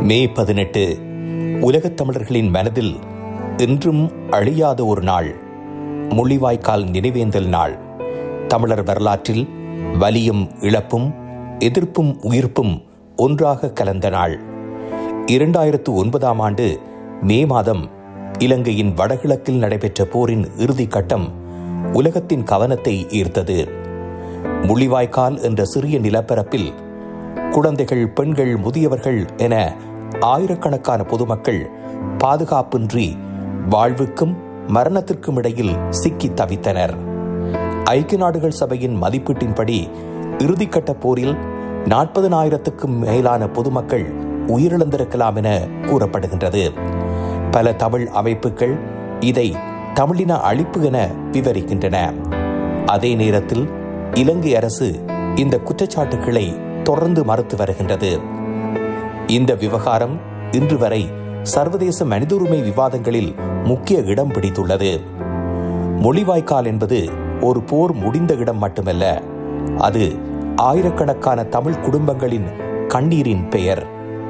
மே பதினெட்டு உலகத் தமிழர்களின் மனதில் என்றும் அழியாத ஒரு நாள் முள்ளிவாய்க்கால் நினைவேந்தல் நாள் தமிழர் வரலாற்றில் வலியும் இழப்பும் எதிர்ப்பும் உயிர்ப்பும் ஒன்றாக கலந்த நாள் இரண்டாயிரத்து ஒன்பதாம் ஆண்டு மே மாதம் இலங்கையின் வடகிழக்கில் நடைபெற்ற போரின் இறுதிக் கட்டம் உலகத்தின் கவனத்தை ஈர்த்தது முள்ளிவாய்க்கால் என்ற சிறிய நிலப்பரப்பில் குழந்தைகள் பெண்கள் முதியவர்கள் என ஆயிரக்கணக்கான பொதுமக்கள் பாதுகாப்பின்றி வாழ்வுக்கும் மரணத்திற்கும் இடையில் சிக்கி தவித்தனர் ஐக்கிய நாடுகள் சபையின் மதிப்பீட்டின்படி இறுதிக்கட்ட போரில் நாற்பதனாயிரத்துக்கும் மேலான பொதுமக்கள் உயிரிழந்திருக்கலாம் என கூறப்படுகின்றது பல தமிழ் அமைப்புகள் இதை தமிழின அழிப்பு என விவரிக்கின்றன அதே நேரத்தில் இலங்கை அரசு இந்த குற்றச்சாட்டுகளை தொடர்ந்து மறுத்து வருகின்றது இந்த விவகாரம் இன்று வரை சர்வதேச மனித உரிமை விவாதங்களில் முக்கிய இடம் பிடித்துள்ளது மொழிவாய்க்கால் என்பது ஒரு போர் முடிந்த இடம் மட்டுமல்ல அது ஆயிரக்கணக்கான தமிழ் குடும்பங்களின் கண்ணீரின் பெயர்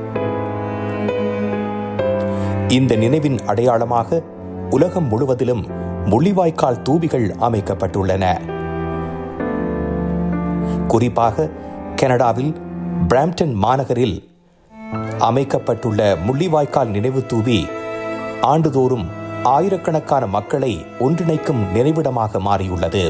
இந்த நினைவின் அடையாளமாக உலகம் முழுவதிலும் முள்ளிவாய்க்கால் தூபிகள் அமைக்கப்பட்டுள்ளன குறிப்பாக கனடாவில் பிராம்டன் மாநகரில் அமைக்கப்பட்டுள்ள முள்ளிவாய்க்கால் நினைவு தூவி ஆண்டுதோறும் ஆயிரக்கணக்கான மக்களை ஒன்றிணைக்கும் நினைவிடமாக மாறியுள்ளது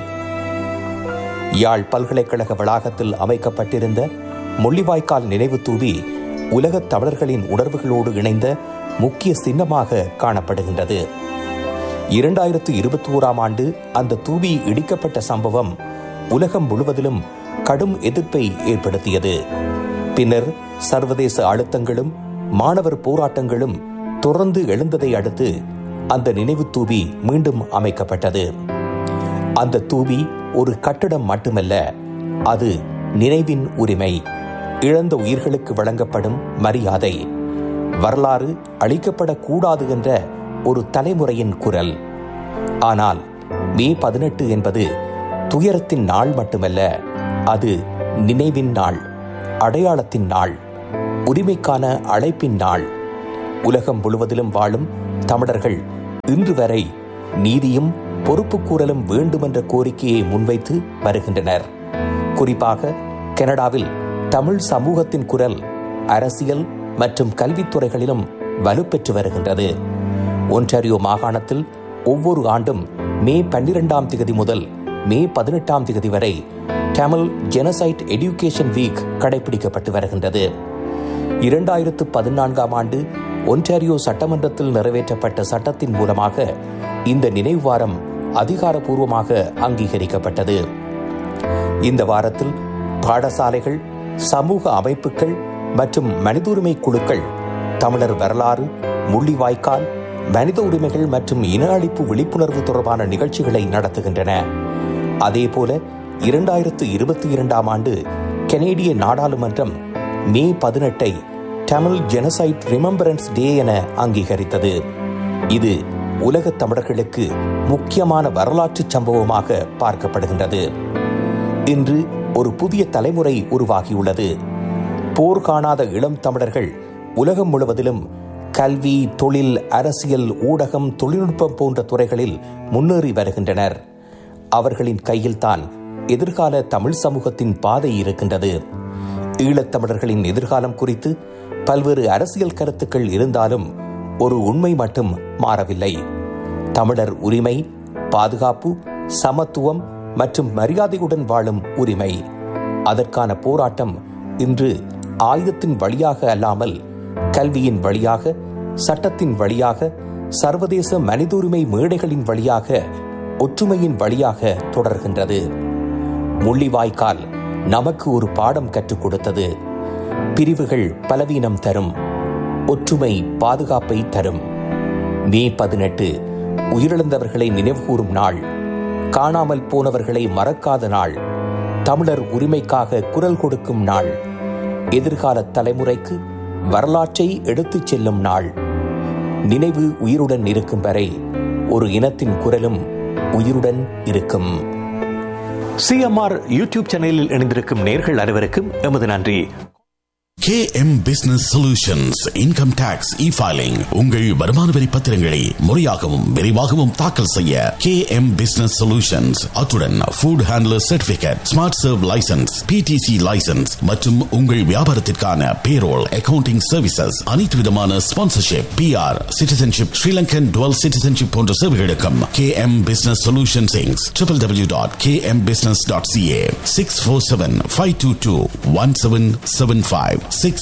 யாழ் பல்கலைக்கழக வளாகத்தில் அமைக்கப்பட்டிருந்த முள்ளிவாய்க்கால் நினைவு தூவி உலகத் தமிழர்களின் உணர்வுகளோடு இணைந்த முக்கிய சின்னமாக காணப்படுகின்றது இரண்டாயிரத்து இருபத்தி ஓராம் ஆண்டு அந்த தூவி இடிக்கப்பட்ட சம்பவம் உலகம் முழுவதிலும் கடும் எதிர்ப்பை ஏற்படுத்தியது பின்னர் சர்வதேச அழுத்தங்களும் மாணவர் போராட்டங்களும் தொடர்ந்து எழுந்ததை அடுத்து அந்த நினைவு தூவி மீண்டும் அமைக்கப்பட்டது அந்த தூவி ஒரு கட்டடம் மட்டுமல்ல அது நினைவின் உரிமை இழந்த உயிர்களுக்கு வழங்கப்படும் மரியாதை வரலாறு அழிக்கப்படக்கூடாது என்ற ஒரு தலைமுறையின் குரல் ஆனால் மே பதினெட்டு என்பது துயரத்தின் நாள் மட்டுமல்ல அது நினைவின் நாள் அடையாளத்தின் நாள் உரிமைக்கான அழைப்பின் நாள் உலகம் முழுவதிலும் வாழும் தமிழர்கள் இன்று வரை நீதியும் பொறுப்புக்கூறலும் வேண்டும் என்ற கோரிக்கையை முன்வைத்து வருகின்றனர் குறிப்பாக கனடாவில் தமிழ் சமூகத்தின் குரல் அரசியல் மற்றும் கல்வித்துறைகளிலும் வலுப்பெற்று வருகின்றது ஒன்டாரியோ மாகாணத்தில் ஒவ்வொரு ஆண்டும் மே பன்னிரெண்டாம் திகதி முதல் மே பதினெட்டாம் திகதி வரை தமிழ் ஜெனசைட் எடியூகேஷன் வீக் கடைபிடிக்கப்பட்டு வருகின்றது இரண்டாயிரத்து பதினான்காம் ஆண்டு ஒன்டாரியோ சட்டமன்றத்தில் நிறைவேற்றப்பட்ட சட்டத்தின் மூலமாக இந்த நினைவு வாரம் அதிகாரப்பூர்வமாக அங்கீகரிக்கப்பட்டது இந்த வாரத்தில் பாடசாலைகள் சமூக அமைப்புகள் மற்றும் மனித உரிமை குழுக்கள் தமிழர் வரலாறு முள்ளிவாய்க்கால் மனித உரிமைகள் மற்றும் இன அழிப்பு விழிப்புணர்வு தொடர்பான நிகழ்ச்சிகளை நடத்துகின்றன அதேபோல இரண்டாயிரத்து இருபத்தி இரண்டாம் ஆண்டு கனேடிய நாடாளுமன்றம் மே பதினெட்டை தமிழ் ஜெனசைட் ரிமெம்பரன்ஸ் டே என அங்கீகரித்தது இது உலகத் தமிழர்களுக்கு முக்கியமான வரலாற்று சம்பவமாக பார்க்கப்படுகின்றது இன்று ஒரு புதிய தலைமுறை உருவாகியுள்ளது போர் காணாத இளம் தமிழர்கள் உலகம் முழுவதிலும் கல்வி தொழில் அரசியல் ஊடகம் தொழில்நுட்பம் போன்ற துறைகளில் முன்னேறி வருகின்றனர் அவர்களின் கையில்தான் எதிர்கால தமிழ் சமூகத்தின் பாதை இருக்கின்றது ஈழத்தமிழர்களின் எதிர்காலம் குறித்து பல்வேறு அரசியல் கருத்துக்கள் இருந்தாலும் ஒரு உண்மை மட்டும் மாறவில்லை தமிழர் உரிமை பாதுகாப்பு சமத்துவம் மற்றும் மரியாதையுடன் வாழும் உரிமை அதற்கான போராட்டம் இன்று ஆயுதத்தின் வழியாக அல்லாமல் கல்வியின் வழியாக சட்டத்தின் வழியாக சர்வதேச மனித உரிமை மேடைகளின் வழியாக ஒற்றுமையின் வழியாக தொடர்கின்றது முள்ளிவாய்க்கால் நமக்கு ஒரு பாடம் கற்றுக் கொடுத்தது பிரிவுகள் பலவீனம் தரும் ஒற்றுமை பாதுகாப்பை தரும் மே பதினெட்டு உயிரிழந்தவர்களை நினைவுகூரும் நாள் காணாமல் போனவர்களை மறக்காத நாள் தமிழர் உரிமைக்காக குரல் கொடுக்கும் நாள் எதிர்கால தலைமுறைக்கு வரலாற்றை எடுத்துச் செல்லும் நாள் நினைவு உயிருடன் இருக்கும் வரை ஒரு இனத்தின் குரலும் உயிருடன் இருக்கும் சிஎம்ஆர் யூடியூப் சேனலில் இணைந்திருக்கும் நேர்கள் அனைவருக்கும் எமது நன்றி KM Business Solutions Income Tax E-Filing உங்கள் வருமான வரி பத்திரங்களை முறையாகவும் விரைவாகவும் தாக்கல் செய்ய KM Business Solutions அத்துடன் Food Handler Certificate, Smart Serve License, PTC License மற்றும் உங்கள் வியாபாரத்திற்கான Payroll, Accounting Services அனைத்து விதமான Sponsorship, PR, Citizenship, Sri Lankan Dual Citizenship போன்ற சேவைகளுக்கும் KM Business Solutions Inc. www.kmbusiness.ca 647-522-1775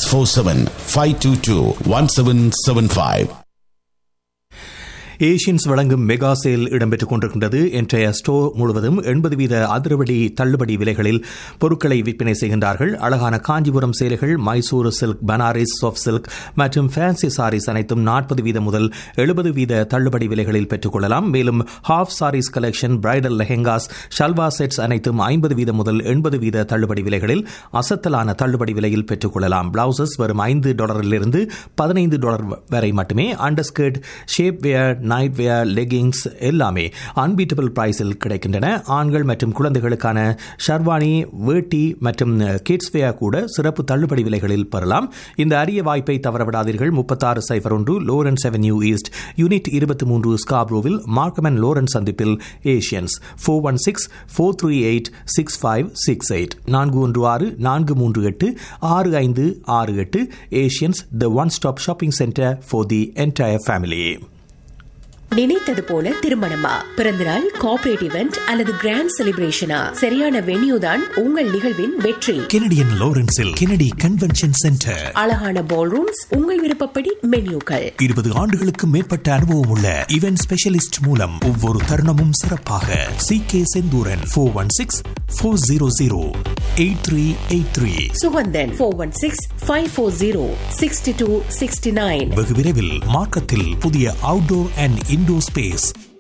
647-522-1775 Asians வழங்கும் மெகா சேல் இடம்பெற்றுக் கொண்டிருக்கின்றது இன்றைய ஸ்டோர் முழுவதும் எண்பது வீத அதிரவடி தள்ளுபடி விலைகளில் பொருட்களை விற்பனை செய்கின்றார்கள் அழகான காஞ்சிபுரம் சேலைகள் Mysore silk Banaras soft silk மற்றும் ஃபேன்சி சாரீஸ் அனைத்தும் நாற்பது வீத முதல் எழுபது வீத தள்ளுபடி விலைகளில் பெற்றுக் கொள்ளலாம் மேலும் half sarees collection bridal lehengas salwar sets அனைத்தும் ஐம்பது வீத முதல் எண்பது வீத தள்ளுபடி விலைகளில் அசத்தலான தள்ளுபடி விலையில் பெற்றுக் கொள்ளலாம் பிளவுசஸ் வரும் ஐந்து டாலரிலிருந்து பதினைந்து டாலர் வரை மட்டுமே underskirt shape wear night wear leggings எல்லாமே அன்பீட்டபிள் பிரைஸில் கிடைக்கின்றன ஆண்கள் மற்றும் குழந்தைகளுக்கான ஷர்வானி வேட்டி மற்றும் கிட்ஸ் வேர் கூட சிறப்பு தள்ளுபடி விலைகளில் பெறலாம் இந்த அரிய வாய்ப்பை தவறவிடாதீர்கள் முப்பத்தாறு சைபர் ஒன்று லோரன்ஸ் அவென்யூ ஈஸ்ட் யூனிட் இருபத்தி மூன்று ஸ்காப்ரோவில் மார்க்கம் அண்ட் லோரன்ஸ் சந்திப்பில் Asians four one six four three eight six five six eight நான்கு ஒன்று ஆறு நான்கு மூன்று எட்டு ஆறு ஐந்து ஆறு எட்டு Asians the one stop shopping centre for the entire family நினைத்தது போல திருமணமா பிறந்தநாள் கார்ப்பரேட் இவெண்ட் அல்லது கிராண்ட் செலிப்ரேஷனா சரியான வென்யூ தான் உங்கள் நிகழ்வின் வெற்றி கெனடியன் லோரன்ஸில் கெனடி கன்வென்ஷன் சென்டர் அழகான பால் ரூம்ஸ் உங்கள் விருப்பப்படி மென்யூக்கள் இருபது ஆண்டுகளுக்கு மேற்பட்ட அனுபவம் உள்ள இவென்ட் ஸ்பெஷலிஸ்ட் மூலம் ஒவ்வொரு தருணமும் சிறப்பாக C K Senthooran four one six four zero zero eight three eight three Suganthan four one six five four zero sixty two sixty nine வெகு விரைவில் மார்க்கத்தில் புதிய அவுட்டோர் அண்ட் இன்டோர் ஸ்பேஸ்